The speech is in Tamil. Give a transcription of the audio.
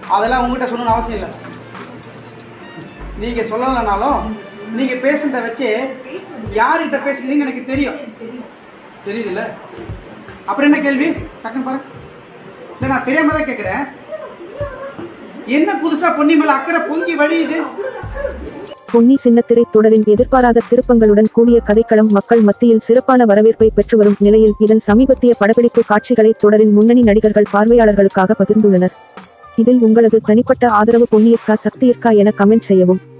அதெல்லாம் உங்ககிட்ட சொல்லணும்னு அவசியம் இல்லை நீங்க சொல்லலைனாலும் நீங்க பேசுறத வச்சு யார்கிட்ட பேசுறீங்கன்னு எனக்கு தெரியும் தெரியுதுல்ல அப்புறம் என்ன கேள்வி டக்குன்னு பாருங்க இல்லை நான் தெரியாம தான் கேட்குறேன் என்ன புதுசா பொன்னி மேல அக்கறை பொங்கி வழியுது பொன்னி சின்னத்திரை தொடரின் எதிர்பாராத திருப்பங்களுடன் கூடிய கதைக்களம் மக்கள் மத்தியில் சிறப்பான வரவேற்பை பெற்று வரும் நிலையில் இதன் சமீபத்திய படப்பிடிப்பு காட்சிகளை தொடரின் முன்னணி நடிகர்கள் பார்வையாளர்களுக்காக பகிர்ந்துள்ளனர் இதில் உங்களது தனிப்பட்ட ஆதரவு பொன்னியிற்கா சக்தியிற்கா என கமெண்ட் செய்யவும்